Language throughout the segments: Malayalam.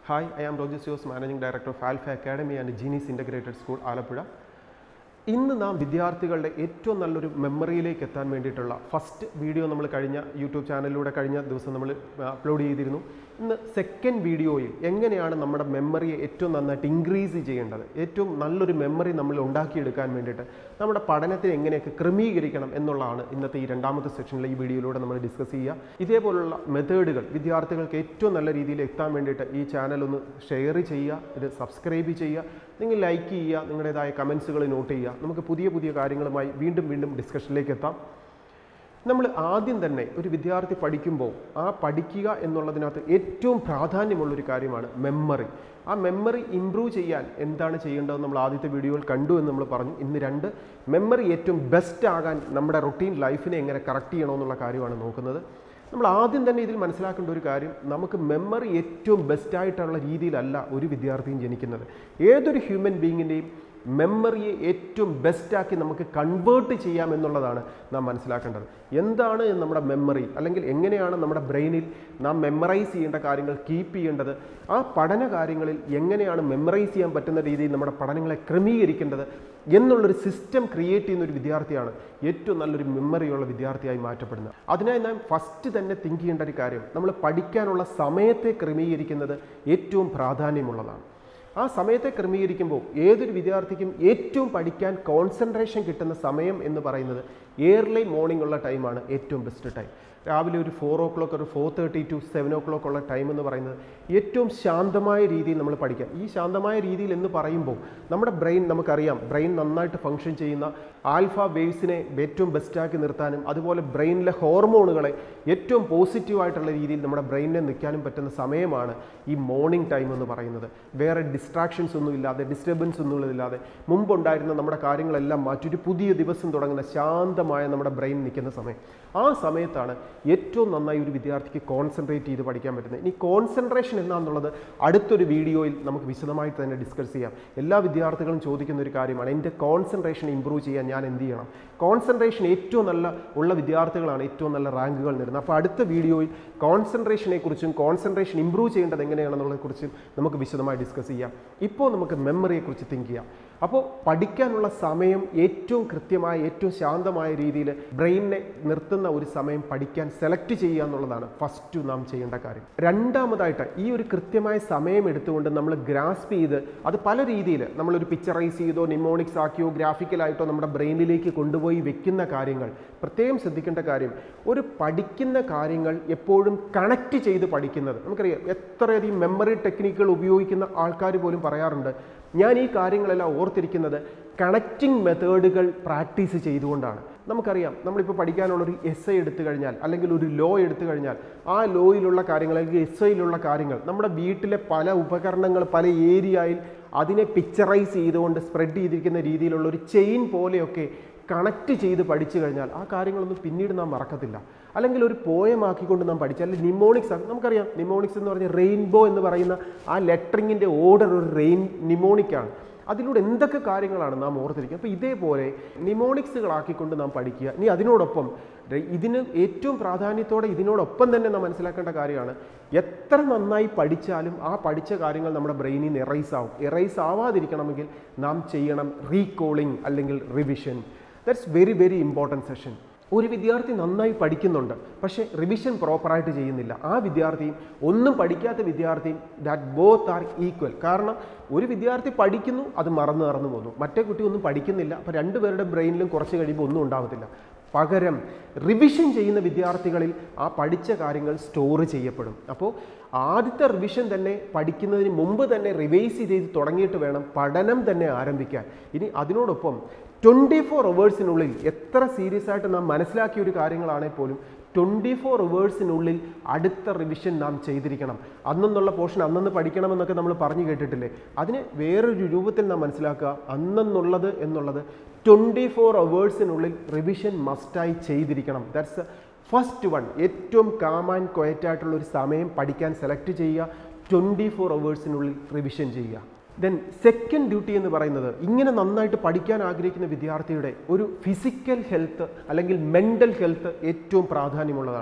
ഹായ് ഐ ആം റോജി സിയോസ് managing director of Alpha academy and ജീനീസ് ഇൻ്റഗ്രേറ്റഡ് സ്കൂൾ ആലപ്പുഴ ഇന്ന് നാം വിദ്യാർത്ഥികളുടെ ഏറ്റവും നല്ലൊരു മെമ്മറിയിലേക്ക് എത്താൻ വേണ്ടിയിട്ടുള്ള ഫസ്റ്റ് വീഡിയോ നമ്മൾ കഴിഞ്ഞ യൂട്യൂബ് ചാനലിലൂടെ കഴിഞ്ഞ ദിവസം നമ്മൾ അപ്ലോഡ് ചെയ്തിരുന്നു ഇന്ന് സെക്കൻഡ് വീഡിയോയിൽ എങ്ങനെയാണ് നമ്മുടെ മെമ്മറിയെ ഏറ്റവും നന്നായിട്ട് ഇൻക്രീസ് ചെയ്യേണ്ടത് ഏറ്റവും നല്ലൊരു മെമ്മറി നമ്മൾ ഉണ്ടാക്കിയെടുക്കാൻ വേണ്ടിയിട്ട് നമ്മുടെ പഠനത്തെ എങ്ങനെയൊക്കെ ക്രമീകരിക്കണം എന്നുള്ളതാണ് ഇന്നത്തെ ഈ രണ്ടാമത്തെ സെക്ഷനിലെ ഈ വീഡിയോയിലൂടെ നമ്മൾ ഡിസ്കസ് ചെയ്യുക ഇതേപോലുള്ള മെത്തേഡുകൾ വിദ്യാർത്ഥികൾക്ക് ഏറ്റവും നല്ല രീതിയിൽ എത്താൻ വേണ്ടിയിട്ട് ഈ ചാനൽ ഒന്ന് ഷെയർ ചെയ്യുക ഇത് സബ്സ്ക്രൈബ് ചെയ്യുക നിങ്ങൾ ലൈക്ക് ചെയ്യുക നിങ്ങളുടേതായ കമൻസുകൾ നോട്ട് ചെയ്യുക നമുക്ക് പുതിയ പുതിയ കാര്യങ്ങളുമായി വീണ്ടും വീണ്ടും ഡിസ്കഷനിലേക്ക് എത്താം നമ്മൾ ആദ്യം തന്നെ ഒരു വിദ്യാർത്ഥി പഠിക്കുമ്പോൾ ആ പഠിക്കുക എന്നുള്ളതിനകത്ത് ഏറ്റവും പ്രാധാന്യമുള്ളൊരു കാര്യമാണ് മെമ്മറി ആ മെമ്മറി ഇമ്പ്രൂവ് ചെയ്യാൻ എന്താണ് ചെയ്യേണ്ടതെന്ന് നമ്മൾ ആദ്യത്തെ വീഡിയോയിൽ കണ്ടു എന്ന് നമ്മൾ പറഞ്ഞു ഇന്ന് രണ്ട് മെമ്മറി ഏറ്റവും ബെസ്റ്റ് ആകാൻ നമ്മുടെ റൊട്ടീൻ ലൈഫിനെ എങ്ങനെ കറക്റ്റ് ചെയ്യണമെന്നുള്ള കാര്യമാണ് നോക്കുന്നത് നമ്മൾ ആദ്യം തന്നെ ഇതിൽ മനസ്സിലാക്കേണ്ട ഒരു കാര്യം നമുക്ക് മെമ്മറി ഏറ്റവും ബെസ്റ്റായിട്ടുള്ള രീതിയിലല്ല ഒരു വിദ്യാർത്ഥിയും ജനിക്കുന്നത് ഏതൊരു ഹ്യൂമൻ ബീങ്ങിൻ്റെയും മെമ്മറിയെ ഏറ്റവും ബെസ്റ്റാക്കി നമുക്ക് കൺവേർട്ട് ചെയ്യാം എന്നുള്ളതാണ് നാം മനസ്സിലാക്കേണ്ടത് എന്താണ് നമ്മുടെ മെമ്മറി അല്ലെങ്കിൽ എങ്ങനെയാണ് നമ്മുടെ ബ്രെയിനിൽ നാം മെമ്മറൈസ് ചെയ്യേണ്ട കാര്യങ്ങൾ കീപ്പ് ചെയ്യേണ്ടത് ആ പഠന കാര്യങ്ങളിൽ എങ്ങനെയാണ് മെമ്മറൈസ് ചെയ്യാൻ പറ്റുന്ന രീതിയിൽ നമ്മുടെ പഠനങ്ങളെ ക്രമീകരിക്കേണ്ടത് എന്നുള്ളൊരു സിസ്റ്റം ക്രിയേറ്റ് ചെയ്യുന്ന ഒരു വിദ്യാർത്ഥിയാണ് ഏറ്റവും നല്ലൊരു മെമ്മറിയുള്ള വിദ്യാർത്ഥിയായി മാറ്റപ്പെടുന്നത് അതിനായി നാം ഫസ്റ്റ് തന്നെ തിങ്ക് ചെയ്യേണ്ട ഒരു കാര്യം നമ്മൾ പഠിക്കാനുള്ള സമയത്തെ ക്രമീകരിക്കുന്നത് ഏറ്റവും പ്രാധാന്യമുള്ളതാണ് ആ സമയത്തെ ക്രമീകരിക്കുമ്പോൾ ഏതൊരു വിദ്യാർത്ഥിക്കും ഏറ്റവും പഠിക്കാൻ കോൺസെൻട്രേഷൻ കിട്ടുന്ന സമയം എന്ന് പറയുന്നത് ഏർലി മോർണിംഗ് ഉള്ള ടൈമാണ് ഏറ്റവും ബെസ്റ്റ് ടൈം രാവിലെ ഒരു ഫോർ ഓ ക്ലോക്ക് ഒരു four thirty to seven o'clock ഉള്ള ടൈം എന്ന് പറയുന്നത് ഏറ്റവും ശാന്തമായ രീതിയിൽ നമ്മൾ പഠിക്കാം ഈ ശാന്തമായ രീതിയിൽ എന്ന് പറയുമ്പോൾ നമ്മുടെ ബ്രെയിൻ നമുക്കറിയാം ബ്രെയിൻ നന്നായിട്ട് ഫങ്ഷൻ ചെയ്യുന്ന ആൽഫ വേവ്സിനെ ഏറ്റവും ബെസ്റ്റാക്കി നിർത്താനും അതുപോലെ ബ്രെയിനിലെ ഹോർമോണുകളെ ഏറ്റവും പോസിറ്റീവായിട്ടുള്ള രീതിയിൽ നമ്മുടെ ബ്രെയിനിനെ നിൽക്കാനും പറ്റുന്ന സമയമാണ് ഈ മോർണിംഗ് ടൈം എന്ന് പറയുന്നത് വേറെ ഡിസ്ട്രാക്ഷൻസ് ഒന്നും ഇല്ലാതെ ഡിസ്റ്റർബൻസ് ഒന്നും ഇല്ലാതെ മുമ്പുണ്ടായിരുന്ന നമ്മുടെ കാര്യങ്ങളെല്ലാം മാറ്റി ഒരു പുതിയ ദിവസം തുടങ്ങുന്ന ശാന്തമായ നമ്മുടെ ബ്രെയിൻ നിൽക്കുന്ന സമയം ആ സമയത്താണ് ഏറ്റവും നന്നായി ഒരു വിദ്യാർത്ഥിക്ക് കോൺസെൻട്രേറ്റ് ചെയ്ത് പഠിക്കാൻ പറ്റുന്നത് ഇനി കോൺസെൻട്രേഷൻ എന്താണെന്നുള്ളത് അടുത്തൊരു വീഡിയോയിൽ നമുക്ക് വിശദമായിട്ട് തന്നെ ഡിസ്കസ് ചെയ്യാം എല്ലാ വിദ്യാർത്ഥികളും ചോദിക്കുന്ന ഒരു കാര്യമാണ് എൻ്റെ കോൺസെൻട്രേഷൻ ഇമ്പ്രൂവ് ചെയ്യാൻ ഞാൻ എന്ത് ചെയ്യണം കോൺസെൻട്രേഷൻ ഏറ്റവും നല്ല ഉള്ള വിദ്യാർത്ഥികളാണ് ഏറ്റവും നല്ല റാങ്കുകൾ നേടുന്നത് അപ്പോൾ അടുത്ത വീഡിയോയിൽ കോൺസെൻട്രേഷനെ കുറിച്ചും കോൺസെൻട്രേഷൻ ഇമ്പ്രൂവ് ചെയ്യേണ്ടത് എങ്ങനെയാണെന്നുള്ളതിനെക്കുറിച്ചും നമുക്ക് വിശദമായി ഡിസ്കസ് ചെയ്യാം ഇപ്പോൾ നമുക്ക് മെമ്മറിയെക്കുറിച്ച് തിങ്ക് ചെയ്യാം അപ്പോൾ പഠിക്കാനുള്ള സമയം ഏറ്റവും കൃത്യമായ ഏറ്റവും ശാന്തമായ രീതിയിൽ ബ്രെയിനിനെ നിർത്തുന്ന ഒരു സമയം പഠിക്കാൻ സെലക്ട് ചെയ്യുക എന്നുള്ളതാണ് ഫസ്റ്റ് നാം ചെയ്യേണ്ട കാര്യം രണ്ടാമതായിട്ട് ഈ ഒരു കൃത്യമായ സമയം എടുത്തുകൊണ്ട് നമ്മൾ ഗ്രാസ്പ് ചെയ്ത് അത് പല രീതിയിൽ നമ്മളൊരു പിക്ചറൈസ് ചെയ്തോ നിമോണിക്സ് ആക്കിയോ ഗ്രാഫിക്കലായിട്ടോ നമ്മുടെ ബ്രെയിനിലേക്ക് കൊണ്ടുപോയി വെക്കുന്ന കാര്യങ്ങൾ പ്രത്യേകം ശ്രദ്ധിക്കേണ്ട കാര്യം ഒരു പഠിക്കുന്ന കാര്യങ്ങൾ എപ്പോഴും കണക്ട് ചെയ്ത് പഠിക്കുന്നത് നമുക്കറിയാം എത്രയധികം മെമ്മറി ടെക്നിക്കുകൾ ഉപയോഗിക്കുന്ന ആൾക്കാർ പോലും പറയാറുണ്ട് ഞാൻ ഈ കാര്യങ്ങളെല്ലാം ഓർത്തിരിക്കുന്നത് കണക്റ്റിംഗ് മെത്തേഡുകൾ പ്രാക്ടീസ് ചെയ്തുകൊണ്ടാണ് നമുക്കറിയാം നമ്മളിപ്പോൾ പഠിക്കാനുള്ളൊരു എസ് ഐ എടുത്തു കഴിഞ്ഞാൽ അല്ലെങ്കിൽ ഒരു ലോ എടുത്തു കഴിഞ്ഞാൽ ആ ലോയിലുള്ള കാര്യങ്ങൾ അല്ലെങ്കിൽ എസ് ഐയിലുള്ള കാര്യങ്ങൾ നമ്മുടെ വീട്ടിലെ പല ഉപകരണങ്ങൾ പല ഏരിയയിൽ അതിനെ പിക്ചറൈസ് ചെയ്തുകൊണ്ട് സ്പ്രെഡ് ചെയ്തിരിക്കുന്ന രീതിയിലുള്ള ഒരു ചെയിൻ പോലെയൊക്കെ കണക്ട് ചെയ്ത് പഠിച്ചു കഴിഞ്ഞാൽ ആ കാര്യങ്ങളൊന്നും പിന്നീട് നാം മറക്കത്തില്ല അല്ലെങ്കിൽ ഒരു പോയമാക്കിക്കൊണ്ട് നാം പഠിച്ചാൽ അല്ലെങ്കിൽ നിമോണിക്സ് നമുക്കറിയാം നിമോണിക്സ് എന്ന് പറഞ്ഞാൽ റെയിൻബോ എന്ന് പറയുന്ന ആ ലെറ്ററിങ്ങിൻ്റെ ഓർഡർ ഒരു റെയിൻ നിമോണിക്കാണ് അതിലൂടെ എന്തൊക്കെ കാര്യങ്ങളാണ് നാം ഓർത്തിരിക്കുക അപ്പോൾ ഇതേപോലെ നിമോണിക്സുകളാക്കിക്കൊണ്ട് നാം പഠിക്കുക ഇനി അതിനോടൊപ്പം ഇതിന് ഏറ്റവും പ്രാധാന്യത്തോടെ ഇതിനോടൊപ്പം തന്നെ നാം മനസ്സിലാക്കേണ്ട കാര്യമാണ് എത്ര നന്നായി പഠിച്ചാലും ആ പഠിച്ച കാര്യങ്ങൾ നമ്മുടെ ബ്രെയിനിൽ നിന്ന് എറൈസ് ആവും എറൈസ് ആവാതിരിക്കണമെങ്കിൽ നാം ചെയ്യണം റീകോളിംഗ് അല്ലെങ്കിൽ revision that's very very important session ഒരു വിദ്യാർത്ഥി നന്നായി പഠിക്കുന്നുണ്ട് പക്ഷേ റിവിഷൻ പ്രോപ്പറായിട്ട് ചെയ്യുന്നില്ല ആ വിദ്യാർത്ഥിയും ഒന്നും പഠിക്കാത്ത വിദ്യാർത്ഥിയും ദാറ്റ് ബോത്ത് ആർ ഈക്വൽ കാരണം ഒരു വിദ്യാർത്ഥി പഠിക്കുന്നു അത് മറന്നു മറന്നു പോകുന്നു മറ്റേ കുട്ടി ഒന്നും പഠിക്കുന്നില്ല അപ്പോൾ രണ്ടുപേരുടെ ബ്രെയിനിലും കുറച്ച് കഴിയുമ്പോൾ ഒന്നും ഉണ്ടാകത്തില്ല പകരം റിവിഷൻ ചെയ്യുന്ന വിദ്യാർത്ഥികളിൽ ആ പഠിച്ച കാര്യങ്ങൾ സ്റ്റോർ ചെയ്യപ്പെടും അപ്പോൾ ആദ്യത്തെ റിവിഷൻ തന്നെ പഠിക്കുന്നതിന് മുമ്പ് തന്നെ റിവൈസ് ചെയ്ത് തുടങ്ങിയിട്ട് വേണം പഠനം തന്നെ ആരംഭിക്കാൻ ഇനി അതിനോടൊപ്പം ട്വൻറ്റി ഫോർ അവേഴ്സിനുള്ളിൽ എത്ര സീരിയസ് ആയിട്ട് നാം മനസ്സിലാക്കിയ ഒരു കാര്യങ്ങളാണെങ്കിൽ പോലും ട്വൻറ്റി ഫോർ അവേഴ്സിനുള്ളിൽ അടുത്ത റിവിഷൻ നാം ചെയ്തിരിക്കണം അന്നെന്നുള്ള പോർഷൻ അന്നന്ന് പഠിക്കണമെന്നൊക്കെ നമ്മൾ പറഞ്ഞു കേട്ടിട്ടില്ലേ അതിന് വേറൊരു രൂപത്തിൽ നാം മനസ്സിലാക്കുക അന്നെന്നുള്ളത് എന്നുള്ളത് ട്വൻറ്റി ഫോർ അവേഴ്സിനുള്ളിൽ റിവിഷൻ മസ്റ്റായി ചെയ്തിരിക്കണം ദാറ്റ്സ് ഫസ്റ്റ് വൺ ഏറ്റവും കാം ആൻഡ് ക്വയറ്റ് ആയിട്ടുള്ള ഒരു സമയം പഠിക്കാൻ സെലക്ട് ചെയ്യുക ട്വൻറ്റി ഫോർ അവേഴ്സിനുള്ളിൽ റിവിഷൻ ചെയ്യുക ദെൻ സെക്കൻഡ് ഡ്യൂട്ടി എന്ന് പറയുന്നത് ഇങ്ങനെ നന്നായിട്ട് പഠിക്കാൻ ആഗ്രഹിക്കുന്ന വിദ്യാർത്ഥിയുടെ ഒരു ഫിസിക്കൽ ഹെൽത്ത് അല്ലെങ്കിൽ മെൻ്റൽ ഹെൽത്ത് ഏറ്റവും പ്രാധാന്യമുള്ളതാണ്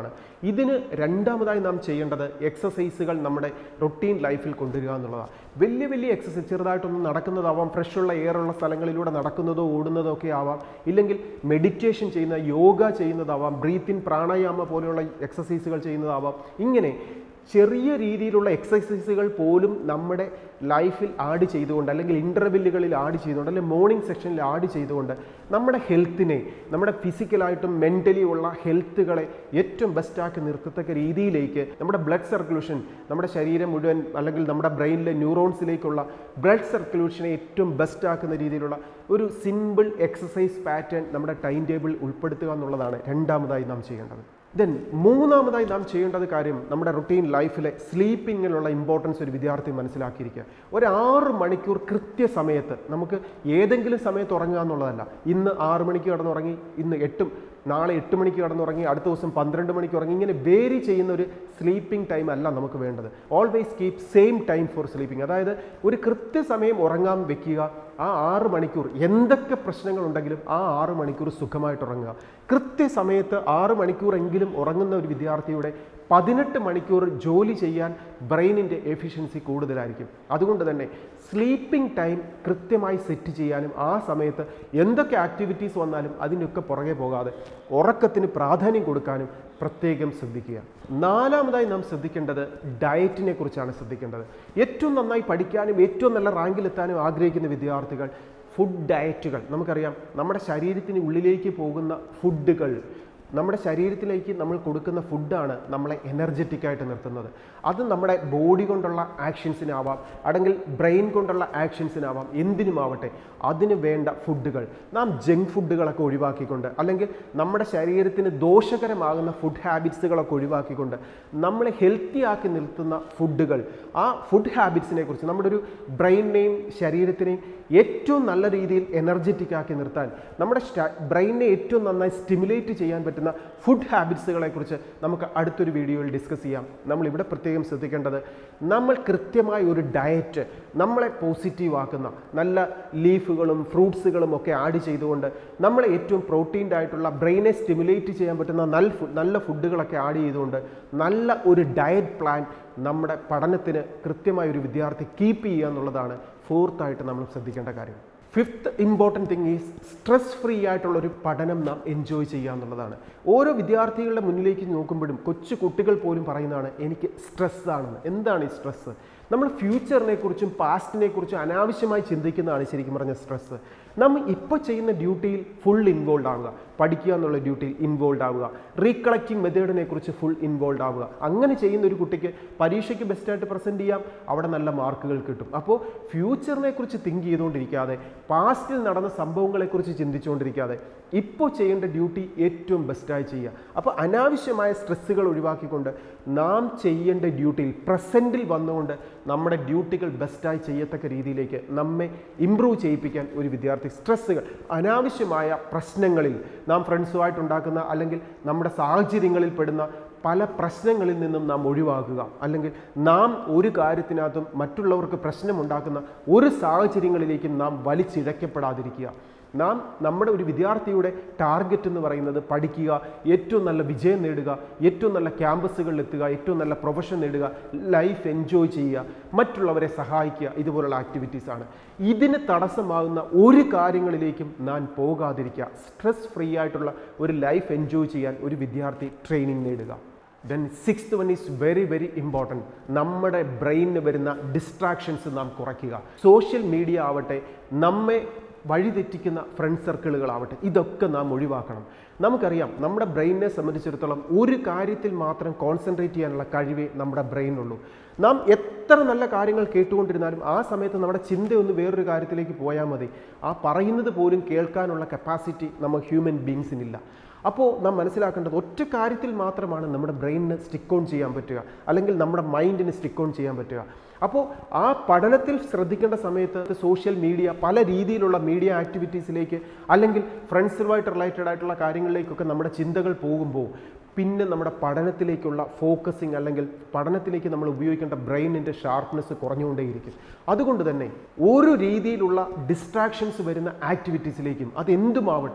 ഇതിന് രണ്ടാമതായി നാം ചെയ്യേണ്ടത് എക്സസൈസുകൾ നമ്മുടെ റൊട്ടീൻ ലൈഫിൽ കൊണ്ടുവരിക എന്നുള്ളതാണ് വലിയ വലിയ എക്സസൈസ് ചെറുതായിട്ടൊന്ന് നടക്കുന്നതാവാം ഫ്രഷുള്ള എയറുള്ള സ്ഥലങ്ങളിലൂടെ നടക്കുന്നതോ ഓടുന്നതോ ഒക്കെ ആവാം ഇല്ലെങ്കിൽ മെഡിറ്റേഷൻ ചെയ്യുന്ന യോഗ ചെയ്യുന്നതാവാം ബ്രീത്തിൻ പ്രാണായാമ പോലെയുള്ള എക്സസൈസുകൾ ചെയ്യുന്നതാവാം ഇങ്ങനെ ചെറിയ രീതിയിലുള്ള എക്സസൈസുകൾ പോലും നമ്മുടെ ലൈഫിൽ ആഡ് ചെയ്തുകൊണ്ട് അല്ലെങ്കിൽ ഇൻ്റർവെല്ലുകളിൽ ആഡ് ചെയ്തുകൊണ്ട് അല്ലെങ്കിൽ മോർണിംഗ് സെക്ഷനിൽ ആഡ് ചെയ്തുകൊണ്ട് നമ്മുടെ ഹെൽത്തിനെ നമ്മുടെ ഫിസിക്കലായിട്ടും മെൻ്റലി ഉള്ള ഹെൽത്തുകളെ ഏറ്റവും ബെസ്റ്റാക്കി നിർത്തത്തക്ക രീതിയിലേക്ക് നമ്മുടെ ബ്ലഡ് സർക്കുലേഷൻ നമ്മുടെ ശരീരം മുഴുവൻ അല്ലെങ്കിൽ നമ്മുടെ ബ്രെയിനിലെ ന്യൂറോൺസിലേക്കുള്ള ബ്ലഡ് സർക്കുലേഷനെ ഏറ്റവും ബെസ്റ്റ് ആക്കുന്ന രീതിയിലുള്ള ഒരു സിമ്പിൾ എക്സസൈസ് പാറ്റേൺ നമ്മുടെ ടൈം ടേബിൾ ഉൾപ്പെടുത്തുക എന്നുള്ളതാണ് രണ്ടാമതായി നാം ചെയ്യേണ്ടത് ദെൻ മൂന്നാമതായി നാം ചെയ്യേണ്ടത് കാര്യം നമ്മുടെ റുട്ടീൻ ലൈഫിലെ സ്ലീപ്പിങ്ങിനുള്ള ഇമ്പോർട്ടൻസ് ഒരു വിദ്യാർത്ഥി മനസ്സിലാക്കിയിരിക്കുക ഒരു ആറ് മണിക്കൂർ കൃത്യസമയത്ത് നമുക്ക് ഏതെങ്കിലും സമയത്ത് ഉറങ്ങുക എന്നുള്ളതല്ല ഇന്ന് ആറ് മണിക്ക് കിടന്നുറങ്ങി ഇന്ന് എട്ടും നാളെ എട്ട് മണിക്ക് കിടന്നുറങ്ങി അടുത്ത ദിവസം പന്ത്രണ്ട് മണിക്ക് ഉറങ്ങി ഇങ്ങനെ വേരി ചെയ്യുന്ന ഒരു സ്ലീപ്പിംഗ് ടൈം അല്ല നമുക്ക് വേണ്ടത് always keep same time for sleeping അതായത് ഒരു കൃത്യസമയം ഉറങ്ങാൻ വെക്കുക ആ ആറ് മണിക്കൂർ എന്തൊക്കെ പ്രശ്നങ്ങളുണ്ടെങ്കിലും ആ ആറ് മണിക്കൂർ സുഖമായിട്ട് ഉറങ്ങുക കൃത്യസമയത്ത് ആറ് മണിക്കൂറെങ്കിലും ഉറങ്ങുന്ന ഒരു വിദ്യാർത്ഥിയുടെ പതിനെട്ട് മണിക്കൂർ ജോലി ചെയ്യാൻ ബ്രെയിനിൻ്റെ എഫിഷ്യൻസി കൂടുതലായിരിക്കും അതുകൊണ്ട് തന്നെ സ്ലീപ്പിംഗ് ടൈം കൃത്യമായി സെറ്റ് ചെയ്യാനും ആ സമയത്ത് എന്തൊക്കെ ആക്ടിവിറ്റീസ് വന്നാലും അതിനൊക്കെ പുറകെ പോകാതെ ഉറക്കത്തിന് പ്രാധാന്യം കൊടുക്കാനും പ്രത്യേകം ശ്രദ്ധിക്കുക നാലാമതായി നാം ശ്രദ്ധിക്കേണ്ടത് ഡയറ്റിനെ കുറിച്ചാണ് ശ്രദ്ധിക്കേണ്ടത് ഏറ്റവും നന്നായി പഠിക്കാനും ഏറ്റവും നല്ല റാങ്കിലെത്താനും ആഗ്രഹിക്കുന്ന വിദ്യാർത്ഥികൾ ഫുഡ് ഡയറ്റുകൾ നമുക്കറിയാം നമ്മുടെ ശരീരത്തിന് ഉള്ളിലേക്ക് പോകുന്ന ഫുഡുകൾ നമ്മുടെ ശരീരത്തിലേക്ക് നമ്മൾ കൊടുക്കുന്ന ഫുഡാണ് നമ്മളെ എനർജറ്റിക് ആയിട്ട് നിർത്തുന്നത് അത് നമ്മുടെ ബോഡി കൊണ്ടുള്ള ആക്ഷൻസിനാവാം അല്ലെങ്കിൽ ബ്രെയിൻ കൊണ്ടുള്ള ആക്ഷൻസിനാവാം എന്തിനുമാവട്ടെ അതിന് വേണ്ട ഫുഡുകൾ നാം ജങ്ക് ഫുഡുകളൊക്കെ ഒഴിവാക്കിക്കൊണ്ട് അല്ലെങ്കിൽ നമ്മുടെ ശരീരത്തിന് ദോഷകരമാകുന്ന ഫുഡ് ഹാബിറ്റ്സുകളൊക്കെ ഒഴിവാക്കിക്കൊണ്ട് നമ്മളെ ഹെൽത്തി ആക്കി നിർത്തുന്ന ഫുഡുകൾ ആ ഫുഡ് ഹാബിറ്റ്സിനെ കുറിച്ച് നമ്മുടെ ഒരു ബ്രെയിനിനെയും ശരീരത്തിനെയും ഏറ്റവും നല്ല രീതിയിൽ എനർജറ്റിക് ആക്കി നിർത്താൻ നമ്മുടെ ബ്രെയിനിനെ ഏറ്റവും നന്നായി സ്റ്റിമുലേറ്റ് ചെയ്യാൻ പറ്റുന്ന ഫുഡ് ഹാബിറ്റ്സുകളെ കുറിച്ച് നമുക്ക് അടുത്തൊരു വീഡിയോയിൽ ഡിസ്കസ് ചെയ്യാം നമ്മൾ ഇവിടെ പ്രത്യേകം ശ്രദ്ധിക്കേണ്ടത് നമ്മൾ കൃത്യമായ ഒരു ഡയറ്റ് നമ്മളെ പോസിറ്റീവ് ആക്കുന്ന നല്ല ലീഫുകളും ഫ്രൂട്ട്സുകളും ഒക്കെ ആഡ് ചെയ്തുകൊണ്ട് നമ്മളെ ഏറ്റവും പ്രോട്ടീൻഡ് ആയിട്ടുള്ള ബ്രെയിനെ സ്റ്റിമുലേറ്റ് ചെയ്യാൻ പറ്റുന്ന നല്ല ഫുഡ് നല്ല ഫുഡുകളൊക്കെ ആഡ് ചെയ്തുകൊണ്ട് നല്ല ഒരു ഡയറ്റ് പ്ലാൻ നമ്മുടെ പഠനത്തിന് കൃത്യമായ ഒരു വിദ്യാർത്ഥി കീപ്പ് ചെയ്യുക എന്നുള്ളതാണ് ഫോർത്തായിട്ട് നമ്മൾ ശ്രദ്ധിക്കേണ്ട കാര്യം fifth important thing is stress free ആയിട്ടുള്ള ഒരു പഠനം നാം എൻജോയ് ചെയ്യുക എന്നുള്ളതാണ് ഓരോ വിദ്യാർത്ഥികളുടെ മുന്നിലേക്ക് നോക്കുമ്പോഴും കൊച്ചു കുട്ടികൾ പോലും പറയുന്നതാണ് എനിക്ക് സ്ട്രെസ് ആണെന്ന് എന്താണ് ഈ സ്ട്രെസ് നമ്മൾ ഫ്യൂച്ചറിനെ കുറിച്ചും പാസ്റ്റിനെ കുറിച്ചും അനാവശ്യമായി ചിന്തിക്കുന്നതാണ് ശരിക്കും പറഞ്ഞ സ്ട്രെസ് നമ്മൾ ഇപ്പോൾ ചെയ്യുന്ന ഡ്യൂട്ടിയിൽ ഫുൾ ഇൻവോൾവ് ആവുക പഠിക്കുക എന്നുള്ള ഡ്യൂട്ടിയിൽ ഇൻവോൾവ് ആവുക റീകളക്റ്റിംഗ് മെത്തേഡിനെ കുറിച്ച് ഫുൾ ഇൻവോൾവ് ആവുക അങ്ങനെ ചെയ്യുന്ന ഒരു കുട്ടിക്ക് പരീക്ഷയ്ക്ക് ബെസ്റ്റായിട്ട് പ്രസൻറ്റ് ചെയ്യാം അവിടെ നല്ല മാർക്കുകൾ കിട്ടും അപ്പോൾ ഫ്യൂച്ചറിനെ കുറിച്ച് തിങ്ക് ചെയ്തുകൊണ്ടിരിക്കാതെ പാസ്റ്റിൽ നടന്ന സംഭവങ്ങളെക്കുറിച്ച് ചിന്തിച്ചുകൊണ്ടിരിക്കാതെ ഇപ്പോൾ ചെയ്യേണ്ട ഡ്യൂട്ടി ഏറ്റവും ബെസ്റ്റായി ചെയ്യുക അപ്പോൾ അനാവശ്യമായ സ്ട്രെസ്സുകൾ ഒഴിവാക്കിക്കൊണ്ട് നാം ചെയ്യേണ്ട ഡ്യൂട്ടിയിൽ പ്രസൻറ്റിൽ വന്നുകൊണ്ട് നമ്മുടെ ഡ്യൂട്ടികൾ ബെസ്റ്റായി ചെയ്യത്തക്ക രീതിയിലേക്ക് നമ്മെ ഇമ്പ്രൂവ് ചെയ്യിപ്പിക്കാൻ ഒരു വിദ്യാർത്ഥി സ്ട്രെസ്സുകൾ അനാവശ്യമായ പ്രശ്നങ്ങളിൽ നാം ഫ്രണ്ട്സുമായിട്ടുണ്ടാക്കുന്ന അല്ലെങ്കിൽ നമ്മുടെ സാഹചര്യങ്ങളിൽ പെടുന്ന പല പ്രശ്നങ്ങളിൽ നിന്നും നാം ഒഴിവാക്കുക അല്ലെങ്കിൽ നാം ഒരു കാര്യത്തിനകത്തും മറ്റുള്ളവർക്ക് പ്രശ്നമുണ്ടാക്കുന്ന ഒരു സാഹചര്യങ്ങളിലേക്കും നാം വലിച്ചിഴക്കപ്പെടാതിരിക്കുക നാം നമ്മുടെ ഒരു വിദ്യാർത്ഥിയുടെ ടാർഗറ്റ് എന്ന് പറയുന്നത് പഠിക്കുക ഏറ്റവും നല്ല വിജയം നേടുക ഏറ്റവും നല്ല ക്യാമ്പസുകളിൽ എത്തുക ഏറ്റവും നല്ല പ്രൊഫഷൻ നേടുക ലൈഫ് എൻജോയ് ചെയ്യുക മറ്റുള്ളവരെ സഹായിക്കുക ഇതുപോലുള്ള ആക്ടിവിറ്റീസ് ആണ് ഇതിന് തടസ്സമാകുന്ന ഒരു കാര്യങ്ങളിലേക്കും നാം പോകാതിരിക്കുക സ്ട്രെസ് ഫ്രീ ആയിട്ടുള്ള ഒരു ലൈഫ് എൻജോയ് ചെയ്യാൻ ഒരു വിദ്യാർത്ഥി ട്രെയിനിങ് നേടുക then sixth one is very very important നമ്മുടെ ബ്രെയിനിന് വരുന്ന ഡിസ്ട്രാക്ഷൻസ് നാം കുറയ്ക്കുക സോഷ്യൽ മീഡിയ ആവട്ടെ നമ്മെ വഴിതെറ്റിക്കുന്ന ഫ്രണ്ട് സർക്കിളുകളാവട്ടെ ഇതൊക്കെ നാം ഒഴിവാക്കണം നമുക്കറിയാം നമ്മുടെ ബ്രെയിനിനെ സംബന്ധിച്ചിടത്തോളം ഒരു കാര്യത്തിൽ മാത്രം കോൺസെൻട്രേറ്റ് ചെയ്യാനുള്ള കഴിവേ നമ്മുടെ ബ്രെയിനുള്ളൂ നാം എത്ര നല്ല കാര്യങ്ങൾ കേട്ടുകൊണ്ടിരുന്നാലും ആ സമയത്ത് നമ്മുടെ ചിന്തയൊന്ന് വേറൊരു കാര്യത്തിലേക്ക് പോയാൽ മതി ആ പറയുന്നത് പോലും കേൾക്കാനുള്ള കപ്പാസിറ്റി നമ്മൾ ഹ്യൂമൻ ബീങ്സിനില്ല അപ്പോൾ നാം മനസ്സിലാക്കേണ്ടത് ഒറ്റ കാര്യത്തിൽ മാത്രമാണ് നമ്മുടെ ബ്രെയിനിന് സ്റ്റിക്ക് ഓൺ ചെയ്യാൻ പറ്റുക അല്ലെങ്കിൽ നമ്മുടെ മൈൻഡിന് സ്റ്റിക്ക് ഓൺ ചെയ്യാൻ പറ്റുക അപ്പോൾ ആ പഠനത്തിൽ ശ്രദ്ധിക്കേണ്ട സമയത്ത് സോഷ്യൽ മീഡിയ പല രീതിയിലുള്ള മീഡിയ ആക്ടിവിറ്റീസിലേക്ക് അല്ലെങ്കിൽ ഫ്രണ്ട്സുമായിട്ട് റിലേറ്റഡ് ആയിട്ടുള്ള കാര്യങ്ങളിലേക്കൊക്കെ നമ്മുടെ ചിന്തകൾ പോകുമ്പോൾ പിന്നെ നമ്മുടെ പഠനത്തിലേക്കുള്ള ഫോക്കസിങ് അല്ലെങ്കിൽ പഠനത്തിലേക്ക് നമ്മൾ ഉപയോഗിക്കേണ്ട ബ്രെയിനിൻ്റെ ഷാർപ്നെസ് കുറഞ്ഞുകൊണ്ടേയിരിക്കും അതുകൊണ്ട് തന്നെ ഒരു രീതിയിലുള്ള ഡിസ്ട്രാക്ഷൻസ് വരുന്ന ആക്ടിവിറ്റീസിലേക്കും അത് എന്തുമാവട്ടെ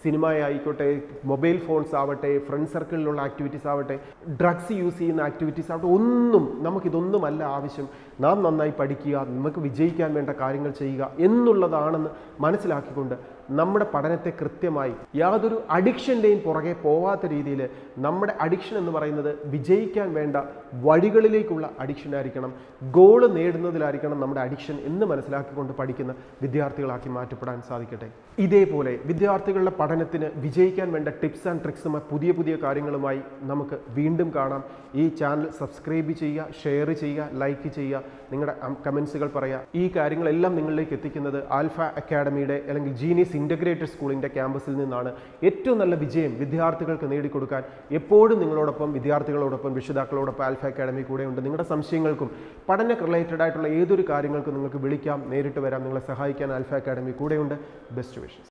സിനിമ ആയിക്കോട്ടെ മൊബൈൽ ഫോൺസ് ആവട്ടെ ഫ്രണ്ട് സർക്കിളിലുള്ള ആക്ടിവിറ്റീസ് ആവട്ടെ ഡ്രഗ്സ് യൂസ് ചെയ്യുന്ന ആക്ടിവിറ്റീസ് ആവട്ടെ ഒന്നും നമുക്കിതൊന്നുമല്ല ആവശ്യം നാം നന്നായി പഠിക്കുക നമുക്ക് വിജയിക്കാൻ വേണ്ട കാര്യങ്ങൾ ചെയ്യുക എന്നുള്ളതാണെന്ന് മനസ്സിലാക്കിക്കൊണ്ട് നമ്മുടെ പഠനത്തെ കൃത്യമായി യാതൊരു അഡിക്ഷൻ്റെയും പുറകെ പോവാത്ത രീതിയിൽ നമ്മുടെ അഡിക്ഷൻ എന്ന് പറയുന്നത് വിജയിക്കാൻ വേണ്ട വഴികളിലേക്കുള്ള അഡിക്ഷൻ ആയിരിക്കണം ഗോള് നേടുന്നതിലായിരിക്കണം നമ്മുടെ അഡിക്ഷൻ എന്ന് മനസ്സിലാക്കിക്കൊണ്ട് പഠിക്കുന്ന വിദ്യാർത്ഥികളാക്കി മാറ്റപ്പെടാൻ സാധിക്കട്ടെ ഇതേപോലെ വിദ്യാർത്ഥികളുടെ പഠനത്തിന് വിജയിക്കാൻ വേണ്ട ടിപ്സ് ആൻഡ് ട്രിക്സുമായി പുതിയ പുതിയ കാര്യങ്ങളുമായി നമുക്ക് വീണ്ടും കാണാം ഈ ചാനൽ സബ്സ്ക്രൈബ് ചെയ്യുക ഷെയർ ചെയ്യുക ലൈക്ക് ചെയ്യുക നിങ്ങളുടെ കമൻസുകൾ പറയുക ഈ കാര്യങ്ങളെല്ലാം നിങ്ങളിലേക്ക് എത്തിക്കുന്നത് ആൽഫ അക്കാഡമിയുടെ അല്ലെങ്കിൽ ജീനിയസ് ഇൻ്റഗ്രേറ്റഡ് സ്കൂളിൻ്റെ ക്യാമ്പസിൽ നിന്നാണ് ഏറ്റവും നല്ല വിജയം വിദ്യാർത്ഥികൾക്ക് നേടിക്കൊടുക്കാൻ എപ്പോഴും നിങ്ങളോടൊപ്പം വിദ്യാർത്ഥികളോടൊപ്പം രക്ഷിതാക്കളോടൊപ്പം ആൽഫ അക്കാഡമി കൂടെയുണ്ട് നിങ്ങളുടെ സംശയങ്ങൾക്കും പഠന റിലേറ്റഡ് ആയിട്ടുള്ള ഏതൊരു കാര്യങ്ങൾക്കും നിങ്ങൾക്ക് വിളിക്കാം നേരിട്ട് വരാം നിങ്ങളെ സഹായിക്കാൻ ആൽഫ അക്കാഡമി കൂടെയുണ്ട് ബെസ്റ്റ് വിഷസ്